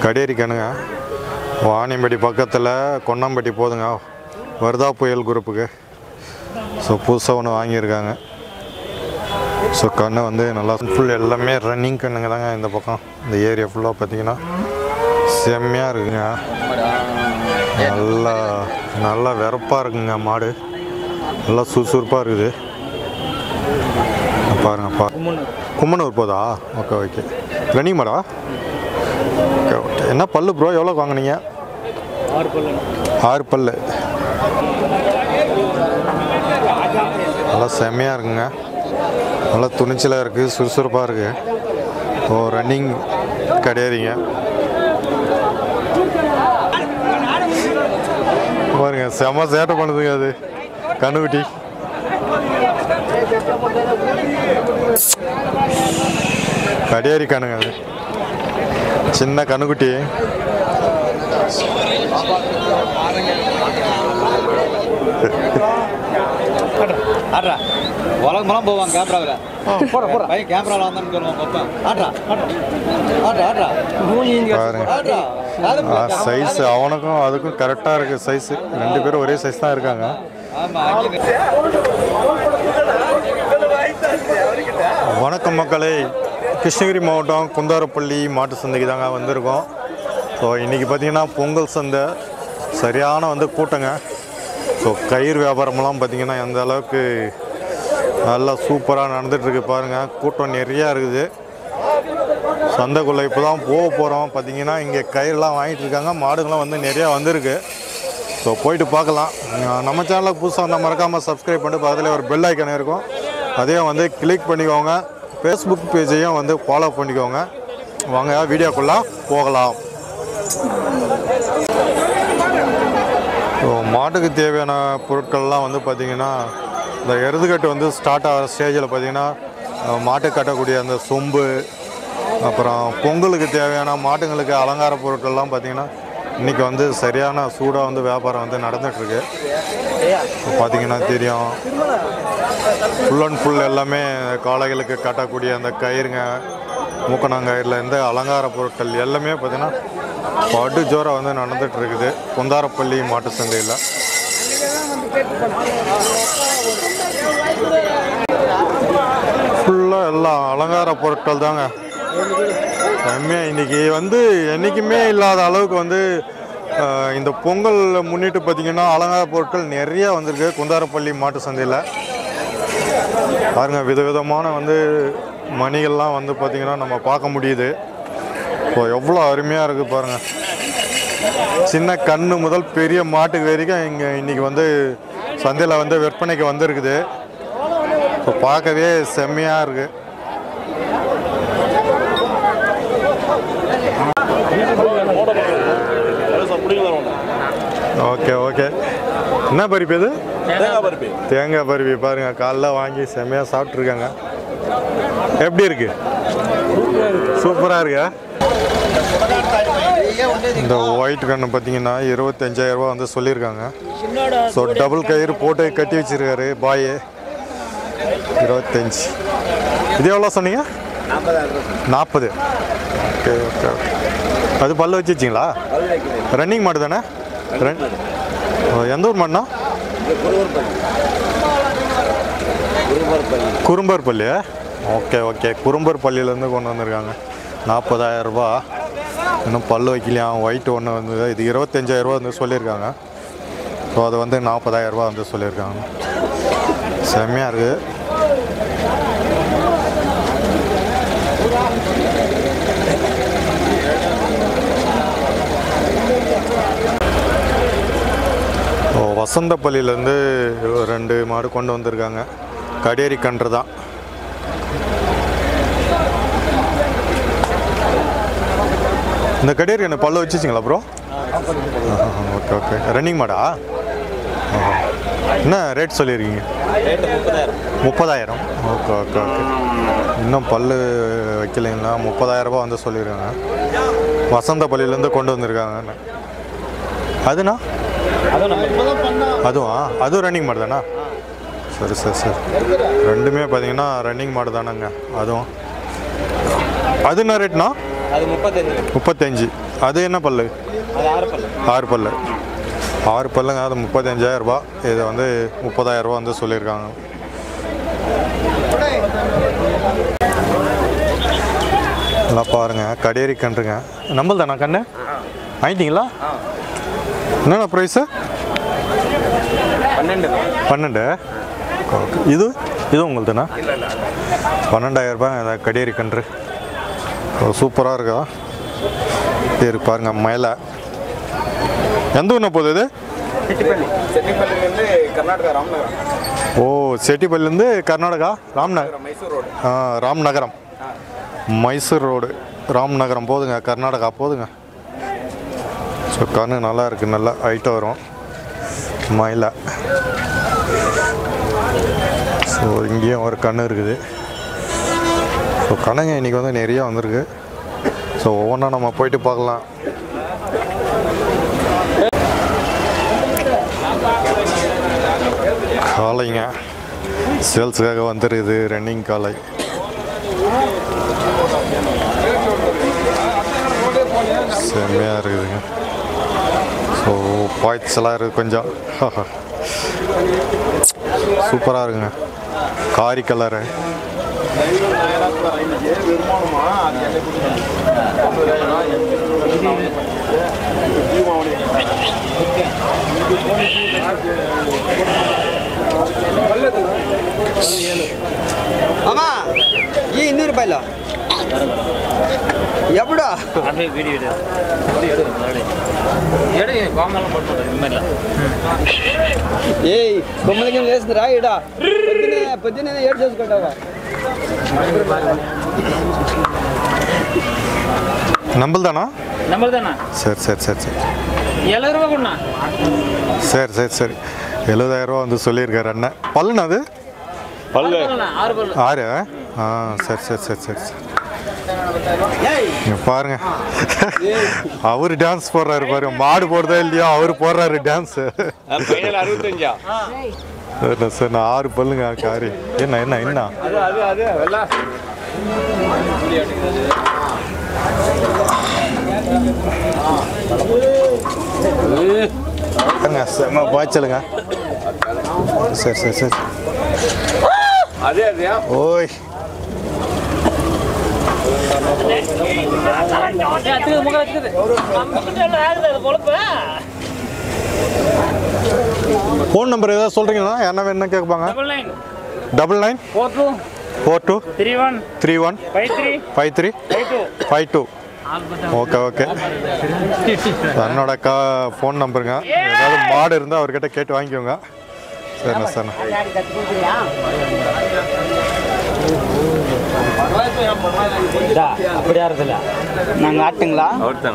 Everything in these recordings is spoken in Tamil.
கடேரி கணுங்க வாணியம்பட்டி பக்கத்தில் கொன்னம்பட்டி போதுங்க வருதா புயல் குரூப்புக்கு ஸோ புதுசாக ஒன்று வாங்கியிருக்காங்க ஸோ கண்ணு வந்து நல்லா ஃபுல் எல்லாமே ரன்னிங் கண்ணுங்க தாங்க இந்த பக்கம் இந்த ஏரியா ஃபுல்லாக பார்த்தீங்கன்னா செம்மையாக இருக்குங்க நல்லா நல்லா வெறப்பாக இருக்குங்க மாடு நல்லா சுறுசுறுப்பாக இருக்குது பாருங்க பா கும்மனூர் போதா ஓகே ஓகே ரன்னிங் மாடா ஓகே ஓகே என்ன பல்லு ப்ரோ எவ்வளோ வாங்குனீங்க ஆறு பல்லு ஆறு பல்லு நல்லா செம்மையாக இருக்குங்க நல்லா துணிச்சலாக இருக்குது சுறுசுறுப்பாக இருக்குது ஓ ரன்னிங் கிடையாதுங்க பாருங்க செம சேட்டை பண்ணுதுங்க அது கண்ணுக்குட்டி கடியாரி கண்ணுங்க அது சின்ன கண்ணுக்குட்டி ஆட்ரா உலகமெல்லாம் போவான் கேமராவில் போட போட பையன் கேமராவில் வந்தான்னு சொல்லுவான் பார்ப்பேன் ஆட்ரா ஆட்ரா ஆட்ரா பாருங்க ஆட்ரா சைஸ் அவனுக்கும் அதுக்கும் கரெக்டாக இருக்குது சைஸ் ரெண்டு பேரும் ஒரே சைஸ் தான் இருக்காங்க ஆமாம் வணக்கம் மக்களே கிருஷ்ணகிரி மாவட்டம் குந்தாரப்பள்ளி மாட்டு சந்தைக்கு தாங்க வந்திருக்கோம் ஸோ இன்றைக்கி பார்த்தீங்கன்னா பொங்கல் சந்தை சரியான வந்து கூட்டங்க ஸோ கயிறு வியாபாரமெல்லாம் பார்த்தீங்கன்னா எந்த அளவுக்கு நல்லா சூப்பராக நடந்துகிட்ருக்கு பாருங்கள் கூட்டம் நிறையா இருக்குது சந்தைக்குள்ளே இப்போ தான் போக போகிறோம் பார்த்தீங்கன்னா இங்கே கயிறுலாம் வாங்கிட்டு இருக்காங்க மாடுங்களாம் வந்து நிறையா வந்திருக்கு ஸோ போயிட்டு பார்க்கலாம் அஹ் நம்ம சேனலுக்கு புதுசாக வந்தால் மறக்காமல் சப்ஸ்கிரைப் பண்ணிட்டு பக்கத்தில் ஒரு பெல் ஐக்கன் இருக்கும் அதையும் வந்து கிளிக் பண்ணிக்கோங்க ஃபேஸ்புக் பேஜையும் வந்து ஃபாலோ பண்ணிக்கோங்க வாங்க வீடியோக்குள்ளே போகலாம் ஸோ மாட்டுக்கு தேவையான பொருட்கள்லாம் வந்து பார்த்திங்கன்னா இந்த எருதுகட்டு வந்து ஸ்டார்ட் ஆகிற ஸ்டேஜில் பார்த்திங்கன்னா அஹ், மாட்டுக்கு கட்டக்கூடிய அந்த சொம்பு அப்புறம் பொங்கலுக்கு தேவையான மாட்டுங்களுக்கு அலங்கார பொருட்கள்லாம் பார்த்திங்கன்னா இன்றைக்கி வந்து சரியான சூடாக வந்து வியாபாரம் வந்து நடந்துகிட்ருக்கு பார்த்தீங்கன்னா தெரியும் ஃபுல் அண்ட் ஃபுல் எல்லாமே காளைகளுக்கு கட்டக்கூடிய அந்த கயிறுங்க மூக்கணாங்கயிறில் இருந்து அலங்கார பொருட்கள் எல்லாமே பார்த்தீங்கன்னா படு ஜோராக வந்து நடந்துட்டு இருக்குது குந்தாரப்பள்ளி மாட்டு சந்தையில் ஃபுல்லாக எல்லாம் அலங்கார பொருட்கள் தாங்க செம்மையாக இன்னைக்கு வந்து என்றைக்குமே இல்லாத அளவுக்கு வந்து அஹ், இந்த பொங்கல் முன்னிட்டு பார்த்தீங்கன்னா அலங்கார பொருட்கள் நிறைய வந்திருக்கு குந்தாரப்பள்ளி மாட்டு சந்தையில் பாருங்க விதவிதமான வந்து மணிகள்லாம் வந்து பார்த்திங்கன்னா நம்ம பார்க்க முடியுது ஸோ எவ்வளோ அருமையாக இருக்குது பாருங்கள் சின்ன கண்ணு முதல் பெரிய மாட்டுக்கு வரைக்கும் இங்கே இன்றைக்கி வந்து சந்தையில் வந்து விற்பனைக்கு வந்திருக்குது ஸோ பார்க்கவே செம்மையாக இருக்குது ஓகே ஓகே என்ன பருப்பு இது தேங்காய் பருப்பி பாருங்க காலைல வாங்கி செம்மையாக சாப்பிட்ருக்காங்க எப்படி இருக்கு சூப்பராக இருக்கா இந்த ஒயிட் கண்ணு பார்த்தீங்கன்னா இருபத்தஞ்சாயிரம் ரூபா வந்து சொல்லியிருக்காங்க ஸோ டபுள் கயிறு போட்டு கட்டி வச்சிருக்காரு பாய் இருபத்தஞ்சி இது எவ்வளோ சொன்னீங்க நாற்பது ஓகே ஓகே ஓகே அது பல்ல வச்சு வச்சிங்களா ரன்னிங் மாடு தானே ரன் ஓ, எந்த ஊர் மாடுனா குறும்பர் பள்ளி ஓகே ஓகே குறும்பர் பள்ளியிலேருந்து கொண்டு வந்திருக்காங்க நாற்பதாயிரம் ரூபா இன்னும் பல்லு வைக்கலையாம் ஒயிட் ஒன்று வந்து இது இருபத்தஞ்சாயிரம் ரூபா வந்து சொல்லியிருக்காங்க ஸோ அது வந்து நாற்பதாயிரம் ரூபா வந்து சொல்லியிருக்காங்க செம்மையாக இருக்குது ஓ வசந்தப்பள்ளியிலேருந்து ரெண்டு மாடு கொண்டு வந்திருக்காங்க கடேரி கன்று தான் இந்த கடேரி என்ன பல்ல வச்சுச்சிங்களா ப்ரோ ஓகே ஓகே ரன்னிங் மாடா ஆஹா. என்ன ரேட் சொல்லியிருக்கீங்க முப்பதாயிரம் ஓகே ஓகே ஓகே இன்னும் பல்லு வைக்கலைங்களா முப்பதாயிரம் ரூபாய் வந்து சொல்லியிருக்காங்க வசந்தப்பள்ளியிலேருந்து கொண்டு வந்திருக்காங்க அதுண்ணா அதுவா அதுவும் ரன்னிங் மாடு தானா சரி சரி சரி ரெண்டுமே பார்த்தீங்கன்னா ரன்னிங் மாடு தானேங்க அதுவும் அது என்ன ரேட்னா அது முப்பத்தஞ்சு முப்பத்தஞ்சு அது என்ன பல்லு அது ஆறு பல்லு ஆறு பல்லு ஆறு பல்லுங்க அது முப்பத்தஞ்சாயிரம் ரூபாய் இது வந்து முப்பதாயிரம் ரூபாய் வந்து சொல்லியிருக்காங்க நல்லா பாருங்க கடேரி கன்றுங்க நம்மள் தானா கண்ணு வாங்கிட்டீங்களா என்னண்ணா ப்ரைஸு பன்னெண்டு பன்னெண்டு ஓகே இது இது உங்களுதுண்ணா பன்னெண்டாயிரம் ரூபாய் இந்த கடியரி கன்று சூப்பராக இருக்கா சரி பாருங்க மயிலை எந்த ஊர்ண்ணா போகுது இது செட்டிப்பள்ளி செட்டிப்பள்ளிலேருந்து கர்நாடகா ராமநகரம் ஓ செட்டிப்பள்ளிலேருந்து கர்நாடகா ராம்நகர் மைசூர் ரோடு ஆ ராம்நகரம் மைசூர் ரோடு ராம்நகரம் போதுங்க கர்நாடகா போதுங்க ஸோ கண்ணு நல்லா இருக்குது நல்லா ஹைட்டாக வரும் மயிலை ஸோ இங்கேயும் ஒரு கண்ணு இருக்குது ஸோ கண்ணுங்க இன்றைக்கி வந்து நிறைய வந்திருக்கு ஸோ ஒவ்வொன்றா நம்ம போயிட்டு பார்க்கலாம் காலைங்க சேல்ஸுக்காக வந்துருக்குது ரன்னிங் காலை செம்மையாக இருக்குதுங்க ஸோ பாய்ட்ஸ் எல்லாம் இருக்குது கொஞ்சம் சூப்பராக இருக்குங்க காரி கலரு అమ్మా ఈ ఇన్నూరు రూపాయలు ఎప్పుడు அப்படியே வீடியோ எடு வீடியோ எடு முன்னாடி எடு கோமெல்லாம் போட்டு இந்த மாதிரிலாம் ఏ బొమ్మలకి వేస్తుందిరా ఈడ పొద్దునే పొద్దునే ఏడు చేసుకుంటావా நம்மள் தானா நம்பர் தானே சரி சரி சரி சரி எழுபது ரூபா கொடுண்ணா சரி சரி சரி எழுபதாயிரரூவா வந்து சொல்லியிருக்காரு அண்ணன் பல்லுண்ணா அது பல்லு ஆறு பல்லு ஆறு ஆ சரி சரி சரி சரி சரி இங்க பாருங்க அவர் டான்ஸ் போடுறாரு பாருங்க மாடு போடுறதா இல்லையா அவர் போடுறாரு டான்ஸ் ஃபைனல் அறுபத்தஞ்சா என்ன சார் நான் ஆறு பல்லுங்க காரி என்ன என்ன என்ன அது அது அது வெள்ளா பாருங்க செம்ம பாய்ச்சலுங்க சரி சரி சரி அதே அதே ஓய் ஃபோன் நம்பர் ஏதாவது சொல்கிறீங்களா என்ன வேணும்னா கேட்பாங்க double nine double nine four two four two three one three one five three five three five two five two okay okay என்னோட கா ஃபோன் நம்பருங்க ஏதாவது மாடு இருந்தால் அவர்கிட்ட கேட்டு வாங்கிக்கோங்க சரிண்ணா சரிண்ணா அப்படி யாரதில்ல நாங்கள் ஆட்டுங்களா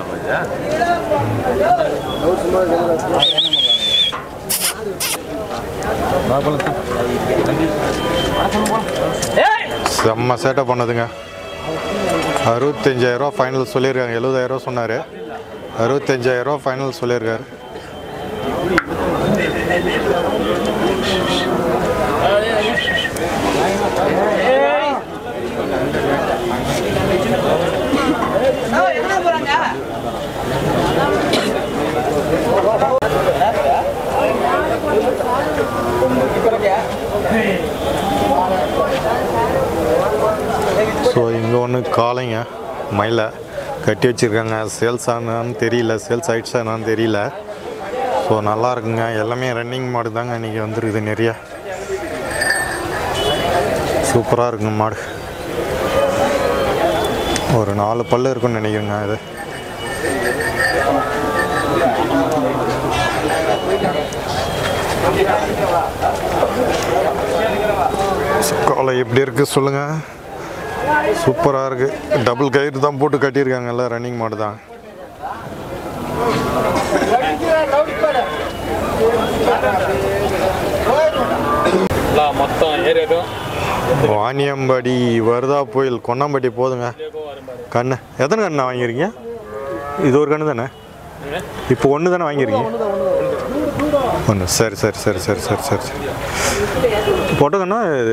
செம்ம சேட்டை பண்ணதுங்க அறுபத்தஞ்சாயிரரூவா ஃபைனல் சொல்லியிருக்காங்க எழுபதாயிரரூவா சொன்னார் அறுபத்தஞ்சாயிரரூவா ஃபைனல் சொல்லியிருக்காரு ஸோ இங்கே ஒன்று காளைங்க மயிலை கட்டி வச்சுருக்காங்க சேல்ஸ் ஆனான்னு தெரியல சேல்ஸ் ஆயிடுச்சா என்னன்னு தெரியல ஸோ நல்லா இருக்குங்க எல்லாமே ரன்னிங் மாடு தாங்க இன்றைக்கி வந்துருக்குது நிறைய சூப்பராக இருக்குங்க மாடு ஒரு நாலு பல்லு இருக்குன்னு நினைக்கிறேங்க இது காலை எப்படி இருக்குது சொல்லுங்கள் சூப்பராக இருக்குது டபுள் கயிறு தான் போட்டு கட்டியிருக்காங்கல்ல ரன்னிங் மாடு தான் மொத்தம் ஏரியாட்டும் வாணியம்பாடி வருதா புயல் கொன்னாம்பட்டி போதுங்க கண்ணு எத்தனை கண்ணு வாங்கியிருக்கீங்க இது ஒரு கண்ணு தானே இப்போ ஒன்று தானே வாங்கியிருக்கீங்க ஒன்று சரி சரி சரி சரி சரி சரி சரி போட்டுக்கண்ணா இது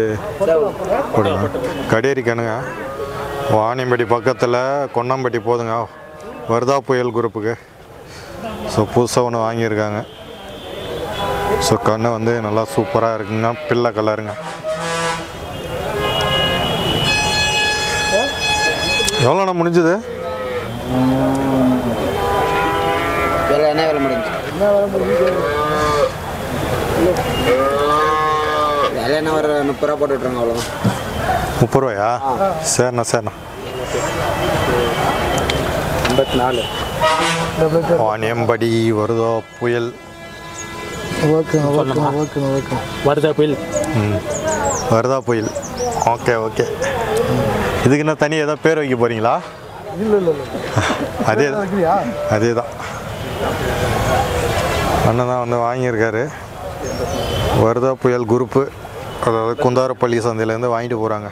போடுங்க கடியேரி கண்ணுங்க வாணியம்பட்டி பக்கத்தில் கொன்னாம்பட்டி போதுங்க வர்தா புயல் குரூப்புக்கு ஸோ புதுசாக ஒன்று வாங்கியிருக்காங்க ஸோ கண்ணு வந்து நல்லா சூப்பராக இருக்குங்க பிள்ளை கலருங்க எவ்வளோண்ணா முடிஞ்சது வேலை என்ன வேலை முடிஞ்சு வேலை என்ன ஒரு முப்பது ரூபா போட்டு விட்ருங்க அவ்வளோ முப்பது ரூபாயா சரிண்ணா சரிண்ணா ஐம்பத்தி நாலு வாணியம்படி வருதோ புயல் ஓகேண்ணா ஓகேண்ணா ஓகேண்ணா ஓகேண்ணா வருதா புயல் ம் வருதா புயல் ஓகே ஓகே இதுக்கு என்ன தனி ஏதோ பேர் வைக்க போகிறீங்களா இல்லை இல்லை இல்லை அதே வைக்கிறியா அதே தான் அண்ணன் தான் வந்து வாங்கியிருக்காரு வருதா புயல் குரூப்பு அதாவது குந்தாரப்பள்ளி சந்தையிலேருந்து வாங்கிட்டு போகிறாங்க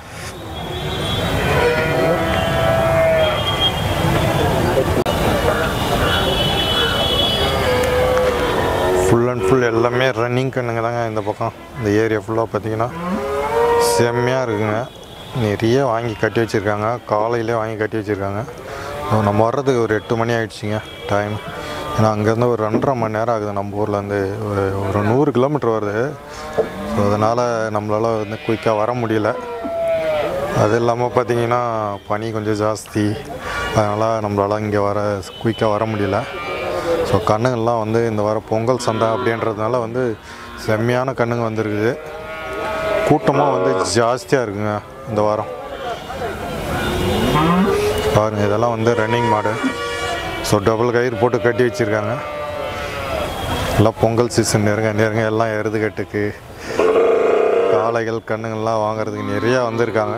ஃபுல் அண்ட் ஃபுல் எல்லாமே ரன்னிங் கண்ணுங்க தாங்க இந்த பக்கம் இந்த ஏரியா ஃபுல்லாக பார்த்தீங்கன்னா செம்மையாக இருக்குங்க நிறைய வாங்கி கட்டி வச்சுருக்காங்க காலையிலே வாங்கி கட்டி வச்சுருக்காங்க நம்ம வர்றதுக்கு ஒரு எட்டு மணி ஆயிடுச்சுங்க டைம் ஏன்னா அங்கேருந்து ஒரு ரெண்டரை மணி நேரம் ஆகுது நம்ம ஊர்லேருந்து ஒரு ஒரு நூறு கிலோமீட்டர் வருது ஸோ அதனால் நம்மளால் வந்து குயிக்காக வர முடியல அது இல்லாமல் பார்த்தீங்கன்னா பனி கொஞ்சம் ஜாஸ்தி அதனால் நம்மளால் இங்கே வர குயிக்காக வர முடியல ஸோ கண்ணுங்கள்லாம் வந்து இந்த வாரம் பொங்கல் சந்தை அப்படின்றதுனால வந்து செம்மையான கண்ணுங்க வந்திருக்குது கூட்டமாக வந்து ஜாஸ்தியாக இருக்குங்க இந்த வாரம் பாருங்கள் இதெல்லாம் வந்து ரன்னிங் மாடு ஸோ டபுள் கயிறு போட்டு கட்டி வச்சுருக்காங்க எல்லாம் பொங்கல் சீசன் நெருங்க நெருங்க எல்லாம் எருதுகட்டுக்கு காளைகள் கண்ணுங்கள்லாம் வாங்குறதுக்கு நிறையா வந்திருக்காங்க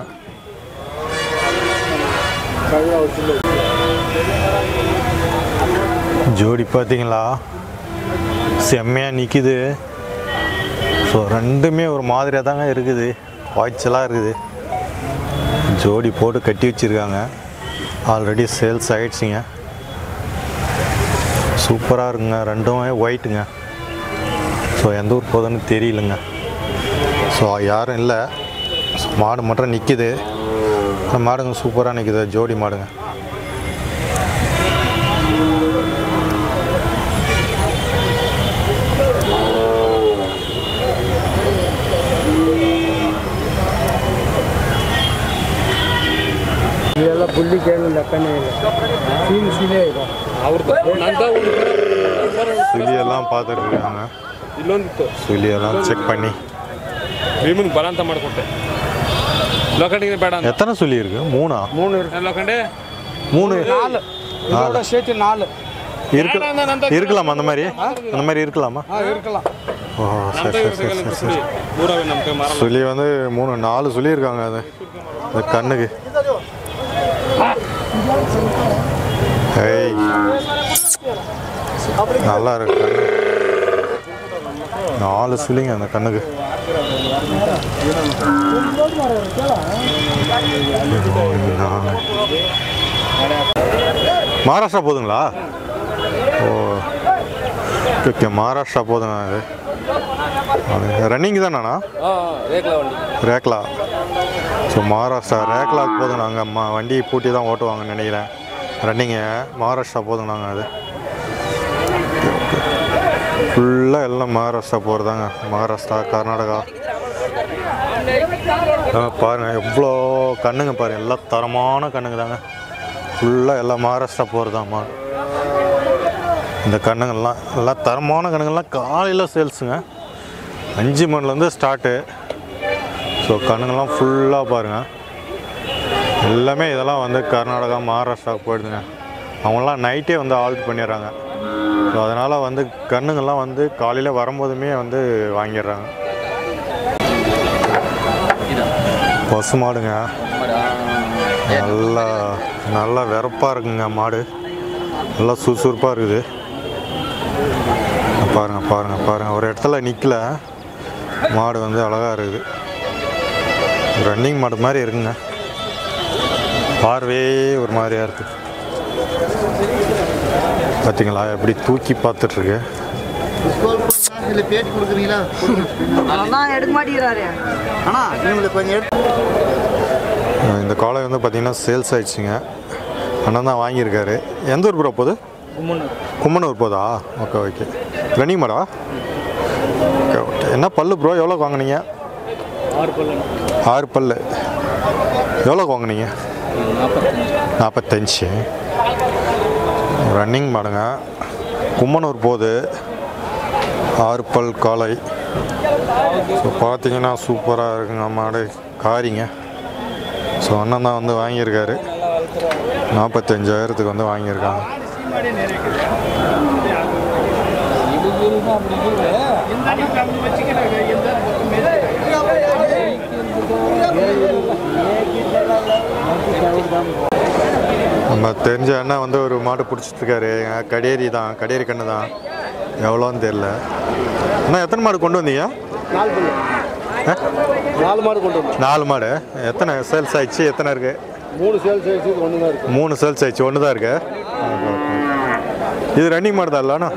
ஜோடி பார்த்தீங்களா செம்மையாக நிற்கிது ஸோ ரெண்டுமே ஒரு மாதிரியாக தாங்க இருக்குது வாய்ச்சலாக இருக்குது ஜோடி போட்டு கட்டி வச்சுருக்காங்க ஆல்ரெடி சேல்ஸ் ஆயிடுச்சுங்க சூப்பராக இருக்குங்க ரெண்டுமே ஒயிட்டுங்க ஸோ எந்த ஊர் போகுதுன்னு தெரியலங்க ஸோ யாரும் இல்லை ஸோ மாடு மட்டும் நிற்கிது அந்த மாடுங்க சூப்பராக நிற்குது ஜோடி மாடுங்க ಇದೆಲ್ಲ ಬುಳ್ಳಿ ಕೇಳು ಲೆಕ್ಕನೇ ಇಲ್ಲ ಸೀನ್ ಸೀನೇ ಇದೆ ಅವ್ರದ್ದು ನಂದ ಒಂದು சுழியெல்லாம் பார்த்துட்டு இருக்காங்க ಇಲ್ಲೊಂದಿತ್ತು சுழியெல்லாம் செக் பண்ணி ಭೀಮನ್ ಬಲ ಅಂತ ಮಾಡಿಕೊಟ್ಟೆ ಲೋಕಂಡಿಗೆ ಬೇಡ ಅಂತ எத்தனை சுழி இருக்கு மூணா ಲೋಕಂಡೆ மூணு ನಾಲ್ இதோட சேர்த்து நாலு இருக்கு இருக்கலாம் அந்த மாதிரி அந்த மாதிரி இருக்கலாமா ஆ இருக்கலாம் ஓ சரி சரி சரி சரி சரி ಊರವೇ ನಮ್ಮ ಕೈ ಮಾರಲ್ಲ சுழி வந்து மூணு நாலு சுழி இருக்காங்க அது இந்த கண்ணுக்கு ஏய் நல்லா இருக்கு கண்ணு நாலு சுழிங்க அந்த கண்ணுக்கு மகாராஷ்டிரா போதுங்களா ஓ ஓகே ஓகே மகாராஷ்டிரா போதுங்க அது அது ரன்னிங் தானாண்ணா ರೇಕ್ಲ ವಂಡಿ ரேக்லா ஸோ மகாராஷ்டிரா ரேக்லாக்கு போதும் நாங்கள் அம்மா வண்டி பூட்டி தான் ஓட்டுவாங்கன்னு நினைக்கிறேன் ரன்னிங்கு மகாராஷ்டிரா போதும் நாங்கள் அது ஃபுல்லாக எல்லாம் மகாராஷ்டிரா போகிறதாங்க மகாராஷ்டிரா கர்நாடகா ஆ, பாருங்க எவ்வளோ கண்ணுங்க பாருங்க எல்லாம் தரமான கண்ணுங்க தாங்க ஃபுல்லாக எல்லாம் மகாராஷ்டிரா போகிறதாம்மா இந்த கண்ணுங்கள்லாம் எல்லாம் தரமான கண்ணுங்கள்லாம் காலையில் சேல்ஸுங்க அஞ்சு மணிலேருந்து ஸ்டார்ட்டு ஸோ கண்ணுங்கெல்லாம் ஃபுல்லாக பாருங்கள் எல்லாமே இதெல்லாம் வந்து கர்நாடகா மகாராஷ்டிராவுக்கு போயிடுதுங்க அவங்களாம் நைட்டே வந்து ஆல்ட் பண்ணிடுறாங்க ஸோ அதனால் வந்து கண்ணுங்கெல்லாம் வந்து காலையில் வரும்போதுமே வந்து வாங்கிடுறாங்க பசு மாடுங்க நல்லா நல்லா வெறப்பாக இருக்குங்க மாடு நல்லா சுறுசுறுப்பாக இருக்குது பாருங்கள் பாருங்கள் பாருங்கள் ஒரு இடத்துல நிற்கல மாடு வந்து அழகாக இருக்குது ரன்னிங் மாடு மாதிரி இருக்குங்க பார்வையே ஒரு மாதிரியா இருக்கு பார்த்தீங்களா எப்படி தூக்கி பார்த்துட்ருக்கு இதில் பேட்டி கொடுக்குறீங்களா அதான் எடுக்க மாட்டேங்கிறாரு அண்ணா இவங்களை கொஞ்சம் எடுத்து இந்த காலை வந்து பார்த்திங்கன்னா சேல்ஸ் ஆயிடுச்சுங்க அண்ணன் தான் வாங்கியிருக்காரு எந்த ஊர் ப்ரோ போகுது கும்மனூர் போதா ஓகே ஓகே ரன்னிங் மாடா ஓகே ஓகே என்ன பல்லு ப்ரோ எவ்வளோக்கு வாங்குனீங்க ஆறு பல்லு எவ்வளோக்கு வாங்குனீங்க நாற்பத்தஞ்சு ரன்னிங் மாடுங்க கும்மனூர் போகுது ஆறு பல் காலை ஸோ பார்த்தீங்கன்னா சூப்பராக இருக்குங்க மாடு காரிங்க ஸோ அண்ணன் தான் வந்து வாங்கியிருக்காரு நாற்பத்தஞ்சாயிரத்துக்கு வந்து வாங்கியிருக்காங்க நம்ம தெரிஞ்ச அண்ணன் வந்து ஒரு மாடு பிடிச்சிட்டு இருக்காரு கடேரி தான் கடேரி கண்ணு தான் எவ்வளோன்னு தெரில அண்ணா எத்தனை மாடு கொண்டு வந்தீங்க நாலு பல்லு ஆ? நாலு மாடு கொண்டு வந்தோம் நாலு மாடு எத்தனை சேல்ஸ் ஆயிடுச்சு எத்தனை இருக்கு மூணு சேல் சைஸு ஒன்று தான் இருக்குது மூணு சேல்ஸ் ஆயிடுச்சு ஒன்று தான் இருக்கு இது ரன்னிங் மாடு தான் இல்லைண்ணா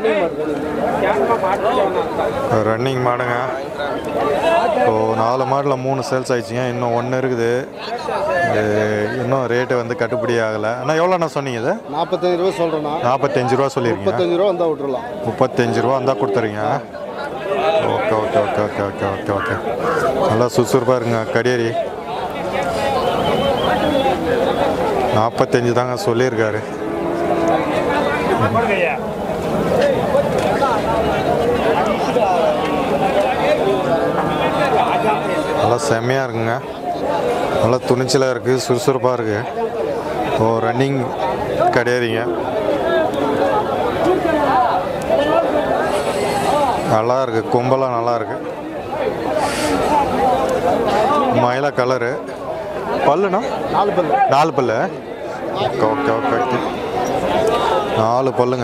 ரன்னிங் மாடுங்க ஸோ நாலு மாடில் மூணு சேல்ஸ் ஆயிடுச்சுங்க இன்னும் ஒன்று இருக்குது இது இன்னும் ரேட்டு வந்து கட்டுப்படி ஆகலை அண்ணா எவ்வளோண்ணா சொன்னீங்க இது நாற்பத்தஞ்சு ரூபா சொல்கிறேண்ணா நாற்பத்தஞ்சு ரூபா சொல்லியிருக்கீங்க முப்பத்தஞ்சு ரூபா வந்தால் விட்டுறலாம் முப்பத்தஞ்சு ரூபா இருந்தால் கொடுத்துறீங்க okay okay okay okay okay okay okay நல்லா சுறுசுறுப்பாக இருங்க கடியேரி நாற்பத்தஞ்சு தாங்க சொல்லியிருக்காரு நல்லா செம்மையாக இருக்குங்க நல்லா துணிச்சலாக இருக்குது சுறுசுறுப்பாக இருக்குது ஓ ரன்னிங் கிடையாதுங்க நல்லா இருக்கு கொம்பெல்லாம் நல்லா இருக்கு மயில கலரு பல்லுண்ணா நாலு பல்லு நாலு பல்லு ஓகே ஓகே ஓகே ஓகே நாலு பல்லுங்க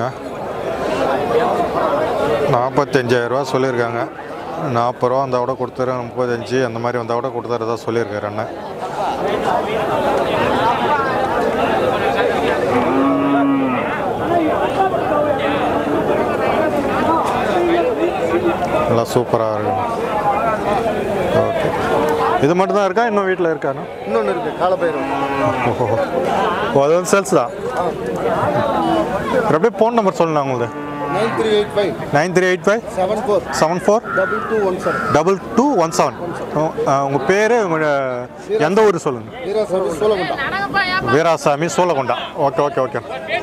நாற்பத்தஞ்சாயிரரூவா சொல்லியிருக்காங்க நாற்பது ரூபா வந்தால் கூட கொடுத்துறேன் முப்பத்தஞ்சு அந்த மாதிரி வந்தால் கூட கொடுத்துறதா சொல்லியிருக்காரு அண்ணன் நல்லா சூப்பராக இருக்கும் ஓகே இது மட்டும் தான் இருக்கா இன்னும் வீட்டில் இருக்காண்ணா இன்னொன்று இருக்குது காலப்பயிரும் ஓஹோ ஓ அது வந்து சேல்ஸ் தான் அப்படியே ஃபோன் நம்பர் சொல்லுண்ணா உங்களுது nine three eight five nine three eight five seven four seven four double two one seven double two one seven உங்கள் பேர் உங்களோட எந்த ஊர் சொல்லுங்கள் Veerasamy Cholagunda Veerasamy Soolakonda okay okay okay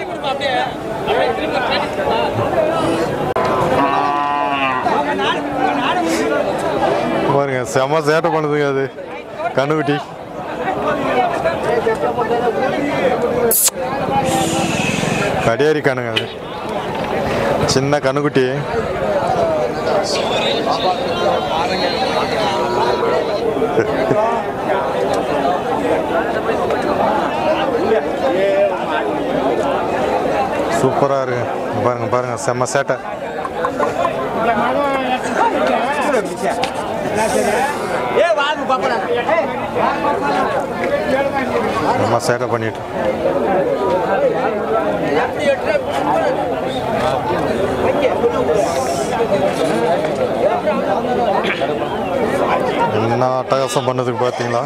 பாருங்க செம சேட்டை பண்ணுதுங்க அது கண்ணுக்குட்டி கடியாரி கண்ணுங்க அது சின்ன கண்ணுக்குட்டி சூப்பராக இருக்கு இங்க பாருங்க பாருங்க செம்ம சேட்டை செம்ம சேட்டை பண்ணிட்டு என்ன அட்டகாசம் பண்ணதுக்கு பார்த்தீங்களா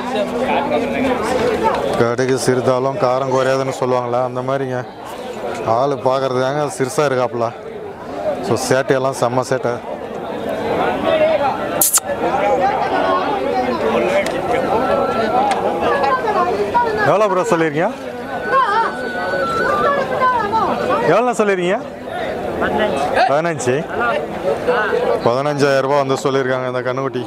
கடுகு சிறிதாலும் காரம் குறையாதுன்னு சொல்லுவாங்களா அந்த மாதிரிங்க ஆள் பார்க்குறதுதாங்க சிறுசாக இருக்காப்புல ஸோ சேட்டையெல்லாம் செம்ம சேட்டை எவ்வளோ ப்ரோ சொல்லியிருக்கீங்க எவ்வளோ சொல்லியிருக்கீங்க பதினஞ்சு பதினஞ்சாயிரம் ரூபாய் வந்து சொல்லியிருக்காங்க இந்த கண்ணுக்குட்டி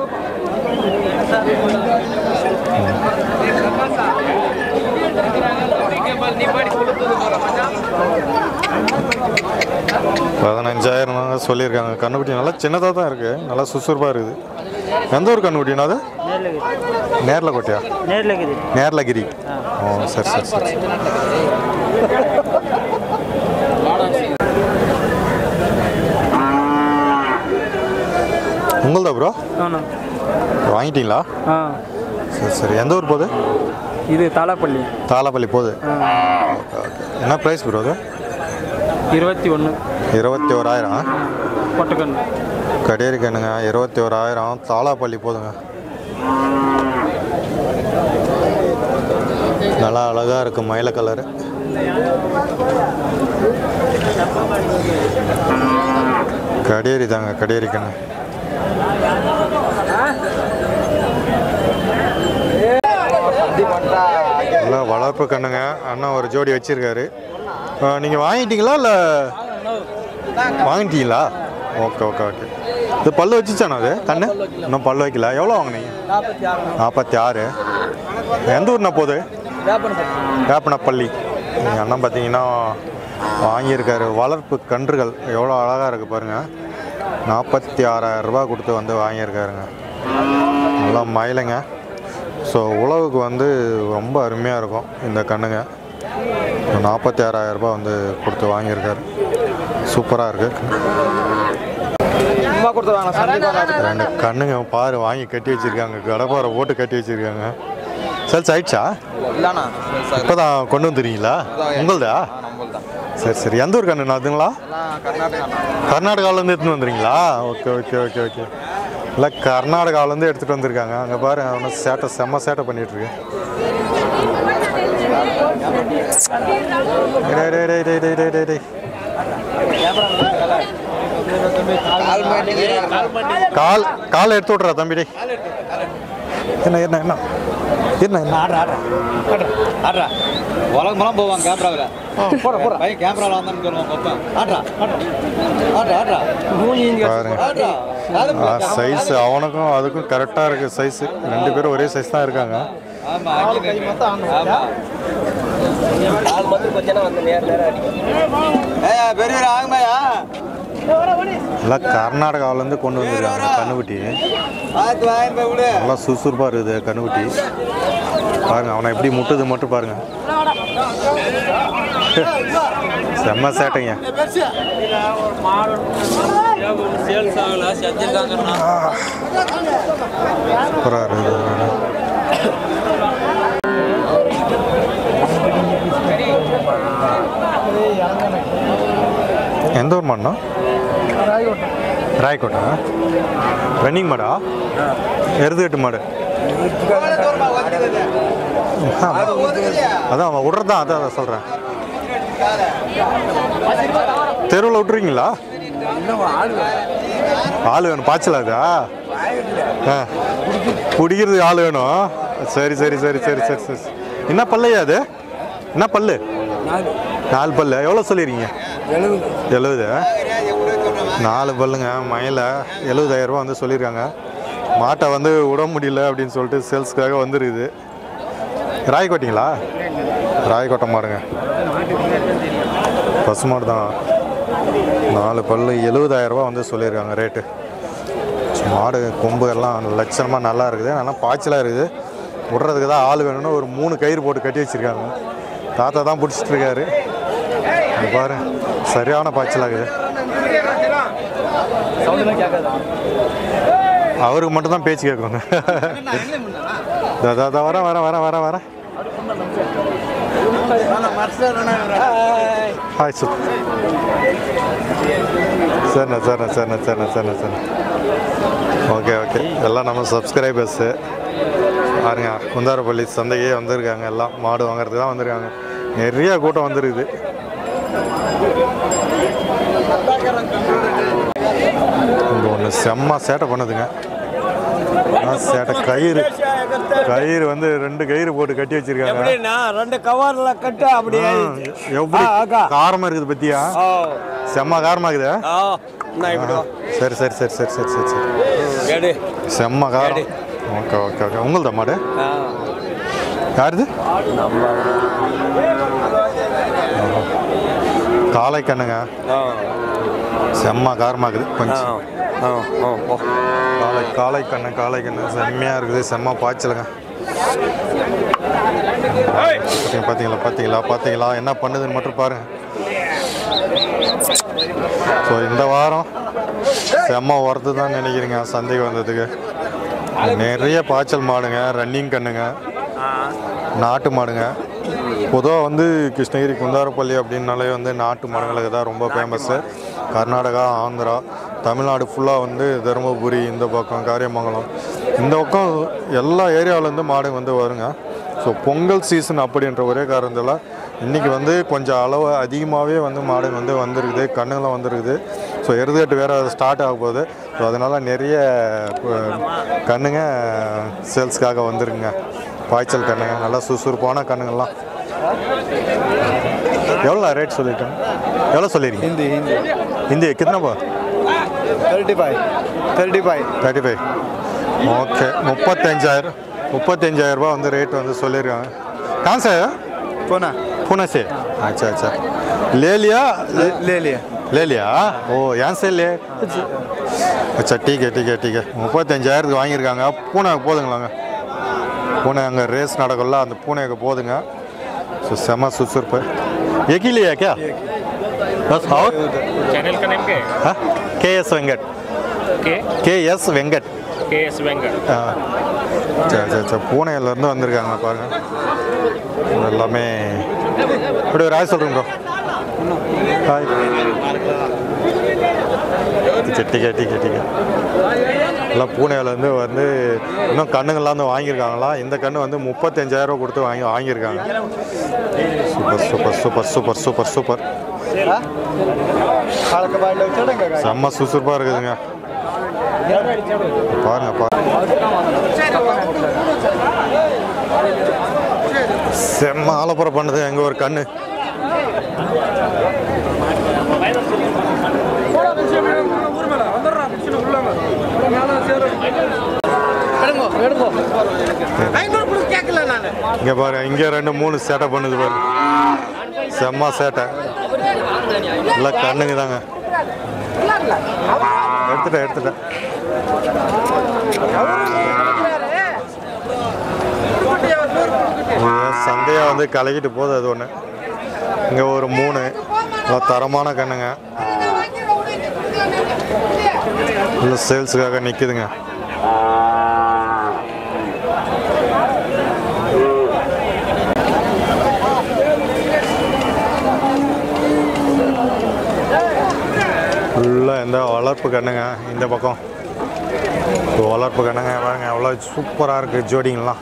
பதினஞ்சாயிரம் தாங்க சொல்லியிருக்காங்க கண்ணுக்குட்டி நல்லா சின்னதாக தான் இருக்குது நல்லா சுறுசுறுப்பாக இருக்குது எந்த ஒரு கண்ணுக்குட்டினா அது நேரில் கொட்டியா நேரில் இருக்குது நேர்லகிரி ஓ சரி சரி சரி உங்கள்தா ப்ரோ ஆண்ணா வாங்கிட்டீங்களா ஆ சரி சரி எந்த ஊர் போகுது இது தாலாப்பள்ளி தாலாப்பள்ளி போகுது ஓகே ஓகே என்ன ப்ரைஸ் ப்ரோ அது இருபத்தி ஒன்று இருபத்தி ஓராயிரம் பொட்டக்கண்ணு கடையரி கண்ணுங்க இருபத்தி ஓராயிரம் தாலாப்பள்ளி போதுங்க நல்லா அழகாக இருக்குது மயில கலரு கடியேறி தாங்க கடியேறி கண்ணு இல்லை வளர்ப்பு கண்ணுங்க அண்ணா ஒரு ஜோடி வச்சிருக்காரு நீங்கள் வாங்கிட்டீங்களா இல்லை வாங்கிட்டீங்களா ஓகே ஓகே ஓகே இது பல்லு வச்சுச்சாண்ணா அது கண்ணு இன்னும் பல்லு வைக்கல எவ்வளோ வாங்கினீங்க நாற்பத்தி ஆறு நாற்பத்தி ஆறு எந்த ஊர்னா போகுது வேப்பன வேப்பனப்பள்ளி எங்கள் அண்ணன் பார்த்தீங்கன்னா வாங்கியிருக்காரு வளர்ப்பு கன்றுகள் எவ்வளோ அழகாக இருக்குது பாருங்கள் நாற்பத்தி ஆறாயிரம் ரூபாய் கொடுத்து வந்து வாங்கியிருக்காருங்க நல்லா மயிலுங்க ஸோ உழவுக்கு வந்து ரொம்ப அருமையாக இருக்கும் இந்த கண்ணுங்க நாற்பத்தி ஆறாயிரம் ரூபாய் வந்து கொடுத்து வாங்கியிருக்காரு சூப்பராக இருக்குது சும்மா கொடுத்து வாங்க சந்தைக்கு ரெண்டு கண்ணுங்க பாரு வாங்கி கட்டி வச்சுருக்காங்க கடப்பாரை போட்டு கட்டி வச்சுருக்காங்க சேல்ஸ் ஆயிடுச்சா இல்லைண்ணா இப்போ தான் கொண்டு வந்துடுறீங்களா உங்களுதா நம்மள்தான் சரி சரி எந்த ஊர் கண்ணு அதுங்களா எல்லாம் கர்நாடகாண்ணா கர்நாடகாவிலேருந்து எடுத்துன்னு வந்துறீங்களா ஓகே ஓகே ஓகே ஓகே இல்லை கர்நாடகாவிலேருந்து எடுத்துகிட்டு வந்திருக்காங்க அங்கே பாருங்க அவனை சேட்டை செம்ம சேட்டை பண்ணிட்டு இருக்கு டேய், டேய், டேய், டேய், டேய், டேய், டேய், டேய். கால் கால் எடுத்து விட்றா தம்பி டேய் என்ன என்ன என்ன என்ன என்ன ஆடுறா ஆடுறா ஆடுறா ஆடுறா உலகமெல்லாம் போவான் கேமராவில் போட போட பையன் கேமராவில் வந்தான்னு சொல்லுவான் பார்ப்பேன் ஆடுறா ஆடுறா ஆடுறா பாருங்க ஆடுறா சைஸ் அவனுக்கும் அதுக்கும் கரெக்டாக இருக்குது சைஸ் ரெண்டு பேரும் ஒரே சைஸ் தான் இருக்காங்க ஆமா அங்கே ஆமா ஏய் பெரியவர் ஆகுமாயா எல்லாம் கர்நாடகாவிலேருந்து கொண்டு வந்திருக்காங்க கண்ணுக்குட்டி பார்த்து வாங்கிட்டு போய் விடு நல்லா சுறுசுறுப்பாக இருக்குது கண்ணுக்குட்டி பாருங்க அவனை எப்படி முட்டுது மட்டும் பாருங்க செம்ம சேட்டைங்க சேல்ஸ் ஆகல செஞ்சிருக்காங்கண்ணா சூப்பராக இருக்குது எந்த ஊர் மாடுனா ராயக்கோட்டா ரன்னிங் மாடா எருதுகட்டு மாடு அதான் அவன் விட்றதான் அதான் அதான் சொல்கிறேன் தெருவில் விட்டுறீங்களா ஆள் வேணும் பாய்ச்சல் அதா ஆ குடிக்கிறது ஆள் வேணும் சரி சரி சரி சரி சரி சரி என்ன பல்லையா அது என்ன பல்லு நாலு பல்லு எவ்வளோ சொல்லிடுறீங்க எழுபது நாலு பல்லுங்க மயில எழுபதாயிரம் ரூபா வந்து சொல்லியிருக்காங்க மாட்டை வந்து விட முடியல அப்படின்னு சொல்லிட்டு சேல்ஸ்க்காக வந்துருக்குது ராயக்கோட்டிங்களா ராயக்கோட்டை மாடுங்க பசு மாடு தான் நாலு பல்லு எழுபதாயிரம் ரூபா வந்து சொல்லியிருக்காங்க ரேட்டு மாடு கொம்பு எல்லாம் லட்சணமாக நல்லா இருக்குது நல்லா பாய்ச்சலாக இருக்குது விட்றதுக்கு தான் ஆள் வேணும்னு ஒரு மூணு கயிறு போட்டு கட்டி வச்சுருக்காங்க தாத்தா தான் பிடிச்சிட்டு இருக்காரு இங்க பாரு சரியான பாய்ச்சலாகுது அவருக்கு மட்டும் தான் பேச்சு கேட்குங்க தா வர வர வர வர வர ஹாய் சார் சரிண்ணா சரிண்ணா சரிண்ணா சரிண்ணா சரிண்ணா சரிண்ணா ஓகே ஓகே எல்லாம் நம்ம சப்ஸ்கிரைபர்ஸு பாருங்க குந்தாரப்பள்ளி சந்தைக்கே வந்திருக்காங்க எல்லாம் மாடு வாங்குறதுக்கு தான் வந்திருக்காங்க நிறைய கூட்டம் வந்துருக்குது இங்கே ஒன்று செம்ம சேட்டை பண்ணுதுங்க ஆ, சேட்டை கயிறு கயிறு வந்து ரெண்டு கயிறு போட்டு கட்டி வச்சிருக்காங்க எப்படின்னா ரெண்டு கவர்ல கட்டு அப்படியே ஆ, எப்படி ஆ, அக்கா. காரமா இருக்குது பத்தியா ஓ செம்ம காரமா இருக்குதா ஆ நான் இப்படி வா. சரி சரி சரி சரி சரி சரி சரி எடு செம்ம காரம் ஓகே ஓகே ஓகே உங்களுதா மாடு ஆ யாருது காளை கண்ணுங்க ஆ செம்ம காரமாக்குது ஆ கொஞ்சம் ஆ ஆ ஓ காளை காளை கண்ணு காளை கண்ணு செம்மையாக இருக்குது செம்ம பாய்ச்சலுங்க பார்த்தீங்க- பார்த்தீங்களா பார்த்தீங்களா பார்த்தீங்களா என்ன பண்ணுதுன்னு மட்டும் பாருங்க ஸோ இந்த வாரம் செம்ம ஒர்த்து தான் நினைக்கிறீங்க சந்தைக்கு வந்ததுக்கு நிறைய பாய்ச்சல் மாடுங்க ரன்னிங் கண்ணுங்க நாட்டு மாடுங்க பொதுவாக வந்து கிருஷ்ணகிரி குந்தாரப்பள்ளி அப்படின்னாலே வந்து நாட்டு மாடுங்களுக்கு தான் ரொம்ப ஃபேமஸ்ஸு கர்நாடகா ஆந்திரா தமிழ்நாடு ஃபுல்லாக வந்து தருமபுரி இந்த பக்கம் காரியமங்கலம் இந்த பக்கம் எல்லா ஏரியாவிலேருந்து மாடு வந்து வருங்க ஸோ பொங்கல் சீசன் அப்படின்ற ஒரே காரணத்தில் இன்றைக்கி வந்து கொஞ்சம் அளவு அதிகமாகவே வந்து மாடு வந்து வந்திருக்குது கண்ணுங்களாம் வந்திருக்குது ஸோ எருதுகட்டு வேறு ஸ்டார்ட் ஆக போகுது ஸோ அதனால் நிறைய அஹ், கண்ணுங்க சேல்ஸ்க்காக வந்துருங்க பாய்ச்சல் கண்ணுங்க நல்லா சுறுசுறுப்பான கண்ணுங்கள்லாம் எவ்வளோ ரேட் சொல்லியிருக்கேன் எவ்வளோ சொல்லியிருக்கீங்க हिंदी हिंदी हिंदी कितना बा thirty five thirty five thirty five okay முப்பத்தஞ்சாயிரம் முப்பத்தஞ்சாயிரம் ரூபாய் வந்து ரேட் வந்து சொல்லியிருக்காங்க कहाँ से है पुणे पुणे से अच्छा अच्छा ले लिया ले लिया ले लिया ஓ ஏன் से ले अच्छा ठीक है ठीक है ठीक है முப்பத்தஞ்சாயிரத்துக்கு வாங்கியிருக்காங்க பூனைக்கு போதுங்களாங்க பூனை அங்கே ரேஸ் நடக்கும்ல அந்த பூனைக்கு போதுங்க ஸோ செம சுசுறுப்பு एक ही लिया क्या बस और चैनल का नेम क्या है के एस वेंकट के के एस वेंकट के एस वेंकट ஆ. சரி சரி சரி பூனையிலேருந்து வந்திருக்காங்க பாருங்க இது எல்லாமே இப்படி ஒரு ஆய் சொல்கிறேன் bro hi ticket ticket ticket எல்லாம் பூனேலேருந்து வந்து இன்னும் கண்ணுங்கள்லாம் வந்து வாங்கியிருக்காங்களா இந்த கண்ணு வந்து முப்பத்தஞ்சாயிரம் கொடுத்து வாங்கி வாங்கியிருக்காங்க super super super super super super காலக்கு பாயில வச்சுடுங்க செம்ம சுறுசுறுப்பாக இருக்குதுங்க பாருங்க பாருங்க செம்ம ஆலப்புறம் பண்ணுது எங்க ஒரு கண்ணு இங்க பாரு இங்க ரெண்டு மூணு சேட்டை பண்ணுது பாரு செம்ம சேட்டை எல்லாம் கண்ணுங்க தாங்க எடுத்துட்டேன் எடுத்துட்டேன் ஏன் சந்தையா வந்து கலக்கிட்டு போகுது அது ஒன்று இங்கே ஒரு மூணு நல்லா தரமான கண்ணுங்க இல்லை சேல்ஸுக்காக நிற்குதுங்க ஃபுல்லாக இந்த வளர்ப்பு கண்ணுங்க இந்த பக்கம் இப்போ வளர்ப்பு கண்ணுங்க பாருங்க எவ்வளோ சூப்பராக இருக்குது ஜோடிங்கெல்லாம்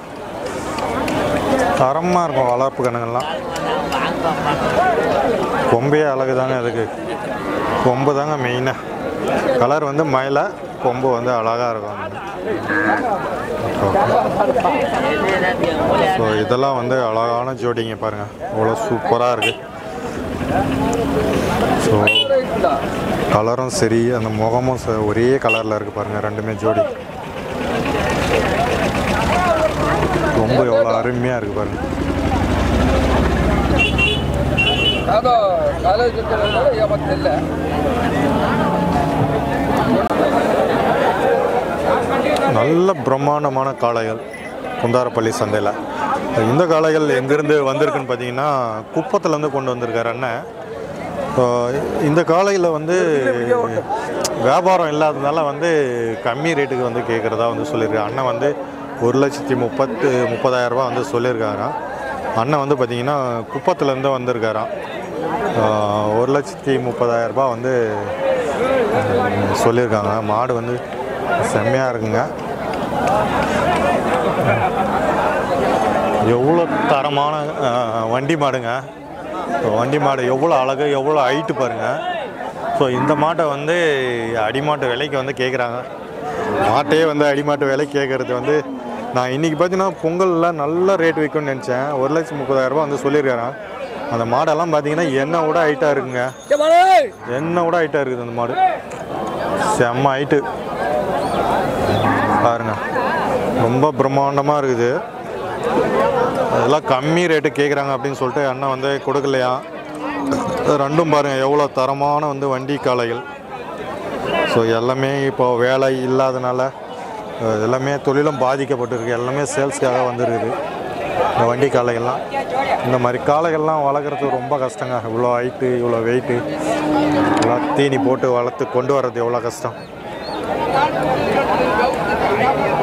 தரமாக இருக்கும் வளர்ப்பு கண்ணுங்கள்லாம் கொம்பே அழகு தாங்க அதுக்கு கொம்பு தாங்க மெயினாக கலர் வந்து மயிலை கொம்பு வந்து அழகாக இருக்கும் ஸோ இதெல்லாம் வந்து அழகான ஜோடிங்க பாருங்கள் அவ்வளோ சூப்பராக இருக்குது ஸோ கலரும் சரி அந்த முகமும் ச- ஒரே கலரில் இருக்குது பாருங்கள் ரெண்டுமே ஜோடி ரொம்ப எவ்வளோ அருமையாக இருக்குது பாருங்கள் ಅದು ಕಾಲೇಜ್ ಯಾವತ್ತಿಲ್ಲ நல்ல பிரம்மாண்டமான காளைகள் குந்தாரப்பள்ளி சந்தையில் இந்த காளைகள் எங்கேருந்து வந்திருக்குன்னு பார்த்தீங்கன்னா குப்பத்துலேருந்து கொண்டு வந்திருக்காரு அண்ணன் இப்போ இந்த காளையில் வந்து வியாபாரம் இல்லாததுனால வந்து கம்மி ரேட்டுக்கு வந்து கேட்குறதா வந்து சொல்லியிருக்காரு அண்ணன் வந்து ஒரு லட்சத்தி முப்பத்து முப்பதாயிரம் ரூபாய் வந்து சொல்லியிருக்காராம் அண்ணன் வந்து பார்த்தீங்கன்னா குப்பத்துலேருந்து வந்திருக்காராம் ஆஹ் ஒரு லட்சத்தி முப்பதாயிரம் ரூபாய் வந்து உம், சொல்லியிருக்காங்க மாடு வந்து செம்மையாக இருக்குங்க எவ்வளோ தரமான ஆஹ், வண்டி மாடுங்க வண்டி மாடு எவ்வளோ அழகு எவ்வளோ ஹைட்டு பாருங்கள் ஸோ இந்த மாட்டை வந்து அடிமாட்டு விலைக்கு வந்து கேட்குறாங்க மாட்டையே வந்து அடிமாட்டு விலை கேட்குறது வந்து நான் இன்றைக்கி பார்த்தீங்கன்னா பொங்கலில் நல்ல ரேட் விற்கும்னு நினச்சேன் ஒரு லட்சம் முப்பதாயிரரூபா வந்து சொல்லியிருக்காரன் அந்த மாடெல்லாம் பார்த்தீங்கன்னா என்ன விட ஹைட்டாக இருக்குங்க என்ன விட ஹைட்டாக இருக்குது அந்த மாடு செம்ம ஹைட்டு பாருங்க ரொம்ப பிரம்மாண்டமாக இருக்குது அதெல்லாம் கம்மி ரேட்டு கேட்குறாங்க அப்படின்னு சொல்லிட்டு அண்ணன் வந்து கொடுக்கலையா இது ரெண்டும் பாருங்கள் எவ்வளோ தரமான வந்து வண்டி காளைகள் ஸோ எல்லாமே இப்போ வேலை இல்லாதனால அஹ், எல்லாமே தொழிலும் பாதிக்கப்பட்டிருக்கு எல்லாமே சேல்ஸ்க்காக வந்துருக்குது இந்த வண்டி காளைகள்லாம் இந்த மாதிரி காளைகள்லாம் வளர்க்குறது ரொம்ப கஷ்டங்க இவ்வளோ ஹைட்டு இவ்வளோ வெயிட்டு இவ்வளோ தீனி போட்டு வளர்த்து கொண்டு வர்றது எவ்வளோ கஷ்டம்